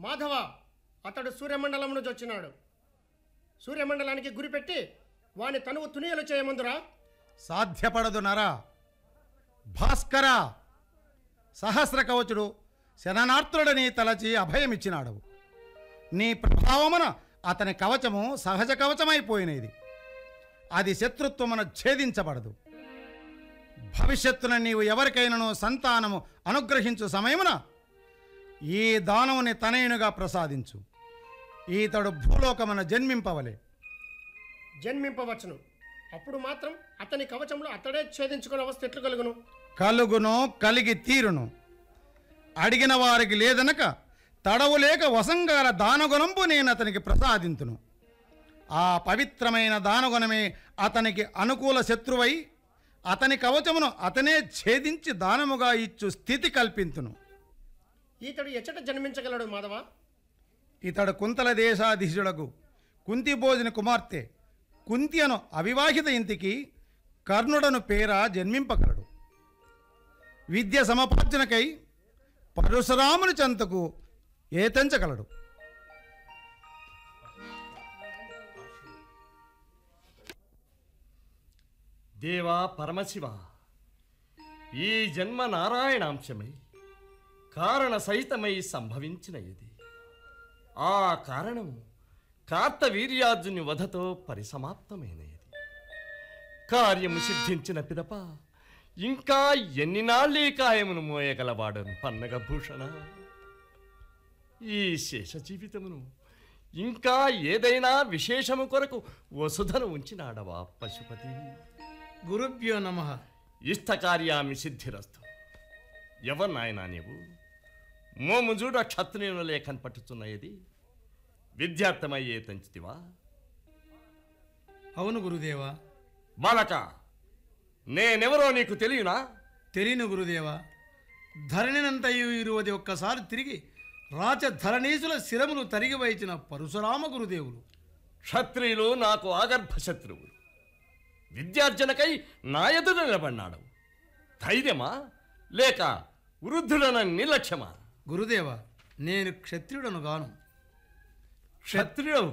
మాధవ అతడు సూర్యమండలం నుంచి వచ్చినాడు సూర్యమండలానికి గురిపెట్టి వాని తనువు తునియలు చేయమందురా సాధ్యపడదు నరా భాస్కర సహస్ర కవచుడు శరణార్థుడని తలచి అభయమిచ్చినాడు నీ ప్రభావమున అతని కవచము సహజ కవచమైపోయినది అది శత్రుత్వమున ఛేదించబడదు భవిష్యత్తున నీవు ఎవరికైనాను సంతానము అనుగ్రహించు సమయమున ఈ దానవుని తనయునిగా ప్రసాదించు ఈతడు భూలోకమున జన్మింపవలే జన్మింపవచ్చును అప్పుడు మాత్రం అతని కవచంలో అతడే ఛేదించుకునే అవస్థ ఎట్లు కలుగును కలుగును కలిగి తీరును అడిగిన వారికి లేదనక తడవు లేక వసంగాల దానగుణంపు నేను అతనికి ప్రసాదింతును ఆ పవిత్రమైన దానగుణమే అతనికి అనుకూల శత్రువై అతని కవచమును అతనే ఛేదించి దానముగా ఇచ్చు స్థితి కల్పింతును ఈతడు ఎచ్చట జన్మించగలడు మాధవ ఇతడు కుంతల దేశాధీశుడకు కుంతిభోజన కుమార్తె కుంతి అను అవివాహిత ఇంటికి కర్ణుడను పేర జన్మింపగలడు విద్య సమపార్జనకై పరశురాముని చెంతకు ఏతెంచగలడు దేవా పరమశివ ఈ జన్మ నారాయణాంశమై కారణ సహితమై సంభవించిన ఇది ఆ కారణము కార్తవీర్యార్జుని వధతో పరిసమాప్తమైనది కార్యము సిద్ధించిన పిదప ఇంకా ఎన్ని నాళ్ళీ కాయమును మోయగలవాడను పన్నగ భూషణ ఈ శేష జీవితమును ఇంకా ఏదైనా విశేషము కొరకు వసుధను ఉంచినాడవా పశుపతి గురుభ్యో నమ ఇష్టకార్యామి సిద్ధిరస్తు ఎవరు నాయనా నీవు మోము చూడ క్షత్రియుల లేఖను పట్టుచున్నది విద్యార్థమయ్యే తంచితివా అవును గురుదేవా బాలక నేనెవరో నీకు తెలియనా తెలియను గురుదేవా ధరణినంతయు ఇరువది ఒక్కసారి తిరిగి రాచధరణీసుల శిరములు తరిగి వైచిన పరశురామ గురుదేవులు క్షత్రియులు నాకు ఆగర్భ శత్రువులు విద్యార్జనకై నా ఎదుట నిలబడినాడు ధైర్యమా లేక వృద్ధుడన నిర్లక్ష్యమా గురుదేవా నేను క్షత్రియుడను గాను క్షత్రియుడు